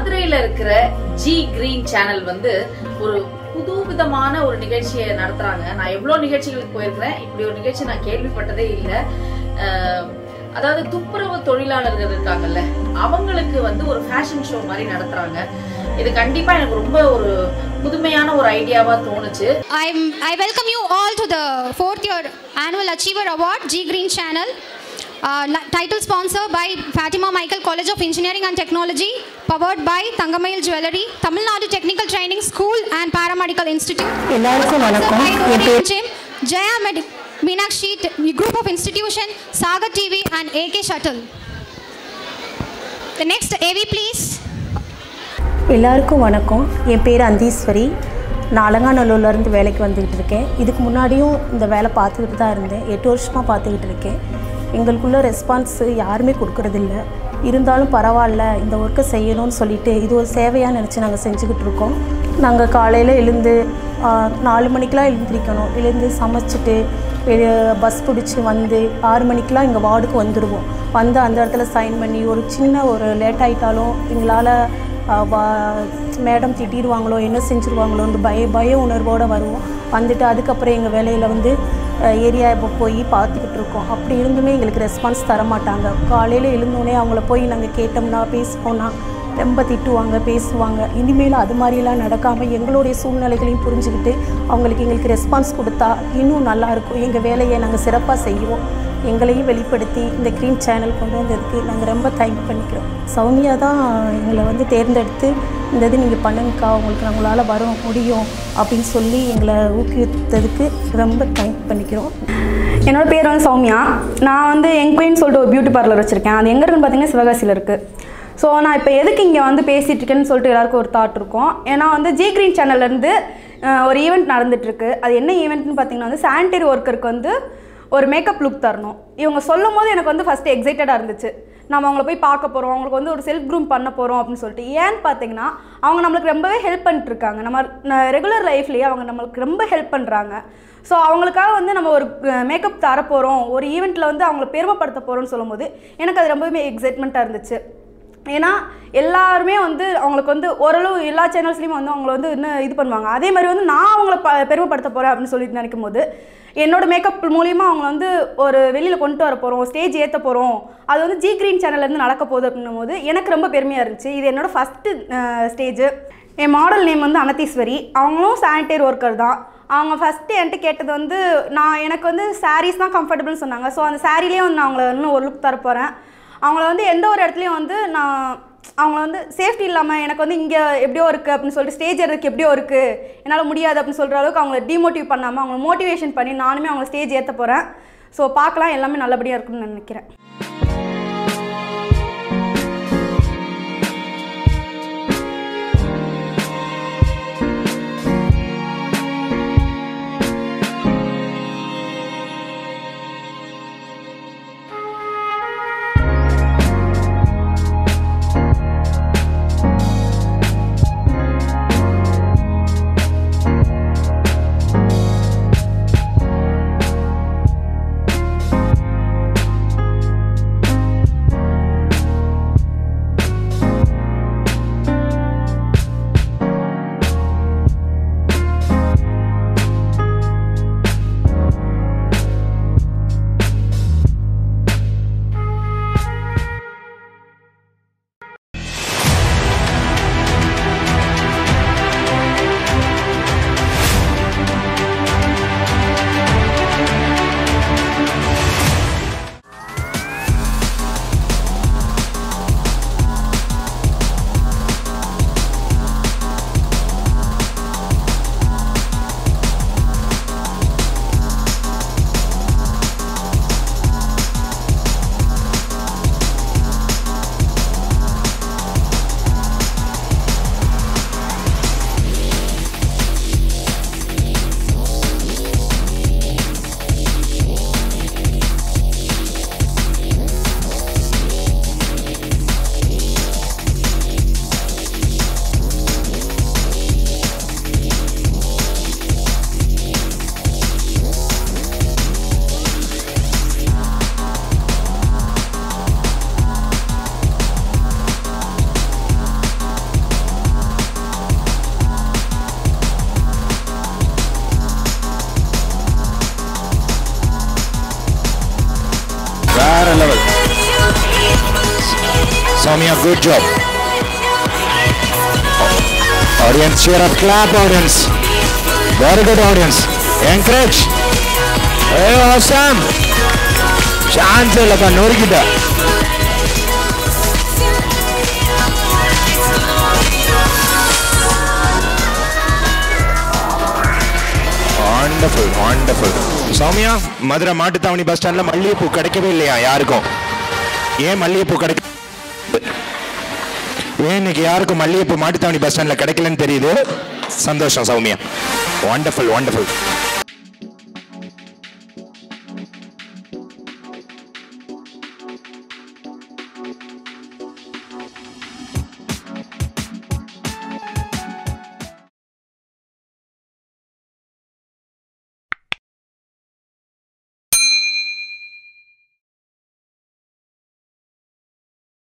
மதுரையில இருக்கிற G green channel வந்து ஒரு புது விதமான ஒரு நிகழ்ச்சியை நடத்துறாங்க நான் எவ்வளவு நிகழ்ச்சிகளுக்கு போயிருக்கிறேன் இப்படி ஒரு நிகழ்ச்சி நான் கேள்விப்பட்டதே இல்லை அதாவது துப்புரவு தொழிலாளர்கள் இருக்காங்கல்ல அவங்களுக்கு வந்து ஒரு ஃபேஷன் ஷோ மாதிரி நடத்துறாங்க இது கண்டிப்பா எனக்கு ரொம்ப ஒரு புதுமையான ஒரு ஐடியாவா தோணுச்சு I'm, I welcome you all to the fourth year annual Achiever Award, G Green Channel. Uh, li- title sponsor by Fatima Michael College of Engineering and Technology, powered by Tangamail Jewelry, Tamil Nadu Technical Training School and Paramedical Institute. எல்லாருக்கும் வணக்கம் By என் பேர் Gym, Jaya Med- Meenakshi T- Group of Institution, Saga TV and AK Shuttle. The next AV please. எல்லாருக்கும் வணக்கம் என் பேர் அந்தீஸ்வரி நான் அலங்காநல்லூர்லேருந்து வேலைக்கு வந்துக்கிட்டு இருக்கேன் இதுக்கு முன்னாடியும் இந்த வேலை பார்த்துக்கிட்டு தான் இருந்தேன் எட்டு வருஷமாக பார்த்துக்கிட்டு இருக்கேன் எங்களுக்குள்ள ரெஸ்பான்ஸு யாருமே கொடுக்கறதில்ல இருந்தாலும் பரவாயில்ல இந்த ஒர்க்கை செய்யணும்னு சொல்லிட்டு இது ஒரு சேவையாக நினச்சி நாங்கள் செஞ்சுக்கிட்டு இருக்கோம் நாங்கள் காலையில் எழுந்து ஆ, நாலு மணிக்கெலாம் எழுந்திரிக்கணும் எழுந்து சமைச்சிட்டு பஸ் பிடிச்சி வந்து ஆறு மணிக்கெலாம் எங்கள் வார்டுக்கு வந்துடுவோம் வந்து அந்த இடத்துல சைன் பண்ணி ஒரு சின்ன ஒரு லேட் ஆகிட்டாலும் எங்களால் மேடம் திட்டிடுவாங்களோ என்ன செஞ்சுருவாங்களோன்னு பய பய உணர்வோடு வருவோம் வந்துட்டு அதுக்கப்புறம் எங்கள் வேலையில் வந்து ஏரியா இப்போ போய் பார்த்துக்கிட்டு இருக்கோம் அப்படி இருந்துமே எங்களுக்கு ரெஸ்பான்ஸ் தர மாட்டாங்க காலையில் எழுந்தோடனே அவங்கள போய் நாங்கள் கேட்டோம்னா பேசுவோம்னா ரொம்ப திட்டுவாங்க பேசுவாங்க இனிமேல் அது மாதிரிலாம் நடக்காமல் எங்களுடைய சூழ்நிலைகளையும் புரிஞ்சுக்கிட்டு அவங்களுக்கு எங்களுக்கு ரெஸ்பான்ஸ் கொடுத்தா இன்னும் நல்லாயிருக்கும் எங்கள் வேலையை நாங்கள் சிறப்பாக செய்வோம் எங்களையும் வெளிப்படுத்தி இந்த க்ரீன் சேனல் கொண்டு வந்ததுக்கு நாங்கள் ரொம்ப தேங்க் பண்ணிக்கிறோம் சௌமியா தான் எங்களை வந்து தேர்ந்தெடுத்து இந்த இது நீங்கள் பண்ணுங்கக்கா உங்களுக்கு நம்மளால் வர முடியும் அப்படின்னு சொல்லி எங்களை ஊக்குவித்ததுக்கு ரொம்ப தேங்க் பண்ணிக்கிறோம் என்னோட பேர் வந்து சௌமியா நான் வந்து என்குயின்னு சொல்லிட்டு ஒரு பியூட்டி பார்லர் வச்சுருக்கேன் அது எங்கே இருக்குன்னு பார்த்தீங்கன்னா சிவகாசியில் இருக்குது ஸோ நான் இப்போ எதுக்கு இங்கே வந்து பேசிகிட்டு இருக்கேன்னு சொல்லிட்டு எல்லாருக்கும் ஒரு தாட் இருக்கும் ஏன்னா வந்து ஜி கிரீன் சேனல்லேருந்து ஒரு ஈவெண்ட் நடந்துட்டுருக்கு அது என்ன ஈவெண்ட்னு பார்த்தீங்கன்னா வந்து சானிடரி ஒர்க்கருக்கு வந்து ஒரு மேக்கப் லுக் தரணும் இவங்க சொல்லும் போது எனக்கு வந்து ஃபஸ்ட்டு எக்ஸைட்டடாக இருந்துச்சு நம்ம அவங்கள போய் பார்க்க போகிறோம் அவங்களுக்கு வந்து ஒரு செல்ஃப் க்ரூம் பண்ண போகிறோம் அப்படின்னு சொல்லிட்டு ஏன்னு பார்த்தீங்கன்னா அவங்க நம்மளுக்கு ரொம்பவே ஹெல்ப் பண்ணிட்டு இருக்காங்க நம்ம ரெகுலர் லைஃப்லேயே அவங்க நம்மளுக்கு ரொம்ப ஹெல்ப் பண்ணுறாங்க ஸோ அவங்களுக்காக வந்து நம்ம ஒரு மேக்கப் தர போகிறோம் ஒரு ஈவெண்ட்டில் வந்து அவங்கள பெருமைப்படுத்த போகிறோம்னு சொல்லும்போது எனக்கு அது ரொம்பவே எக்ஸைட்மெண்ட்டாக இருந்துச்சு ஏன்னா எல்லாருமே வந்து அவங்களுக்கு வந்து ஓரளவு எல்லா சேனல்ஸ்லேயும் வந்து அவங்கள வந்து இன்னும் இது பண்ணுவாங்க அதே மாதிரி வந்து நான் அவங்கள ப பெருமைப்படுத்த போகிறேன் அப்படின்னு சொல்லிட்டு நினைக்கும் போது என்னோட மேக்கப் மூலியமா அவங்க வந்து ஒரு வெளியில் கொண்டு வர போகிறோம் ஸ்டேஜ் ஏற்ற போகிறோம் அது வந்து ஜி கிரீன் சேனல்லேருந்து நடக்க போகுது அப்படின்னும் போது எனக்கு ரொம்ப பெருமையாக இருந்துச்சு இது என்னோட ஃபஸ்ட்டு ஸ்டேஜு என் மாடல் நேம் வந்து அனதீஸ்வரி அவங்களும் சானிடரி ஒர்க்கர் தான் அவங்க ஃபஸ்ட்டு என்கிட்ட கேட்டது வந்து நான் எனக்கு வந்து சாரீஸ் தான் கம்ஃபர்டபுள்னு சொன்னாங்க ஸோ அந்த சாரீலேயே வந்து நான் அவங்கள இன்னும் ஒரு லுக் தரப்போகிறேன் அவங்கள வந்து எந்த ஒரு இடத்துலையும் வந்து நான் அவங்கள வந்து சேஃப்டி இல்லாமல் எனக்கு வந்து இங்கே எப்படியோ இருக்குது அப்படின்னு சொல்லிட்டு ஸ்டேஜ் ஏறதுக்கு எப்படியோ இருக்குது என்னால் முடியாது அப்படின்னு சொல்கிற அளவுக்கு அவங்கள டிமோட்டிவ் பண்ணாமல் அவங்கள மோட்டிவேஷன் பண்ணி நானுமே அவங்கள ஸ்டேஜ் ஏற்ற போகிறேன் ஸோ பார்க்கலாம் எல்லாமே நல்லபடியாக இருக்கும்னு நினைக்கிறேன் Soumya, good job. Audience, cheer up, clap, audience. Very good, audience. Encourage. Hey, awesome. Chance ಇಲ್ಲಪ್ಪ ನೋಡಿಗಿದ್ದ wonderful wonderful Soumya Madurai Mattuthavani bus ஸ்டாண்ட்ல மல்லிகைப்பூ கிடைக்கவே இல்லையா யாருக்கும் ஏன் மல்லிகைப்பூ கிடைக்க ஏன் இன்னைக்கு யாருக்கும் மல்லிகைப்பூ மாட்டுத்தாவணி பஸ் ஸ்டாண்ட்ல கிடைக்கலன்னு தெரியுது சந்தோஷம் சௌமியா வாண்டர்ஃபுல் வாண்டர்ஃபுல்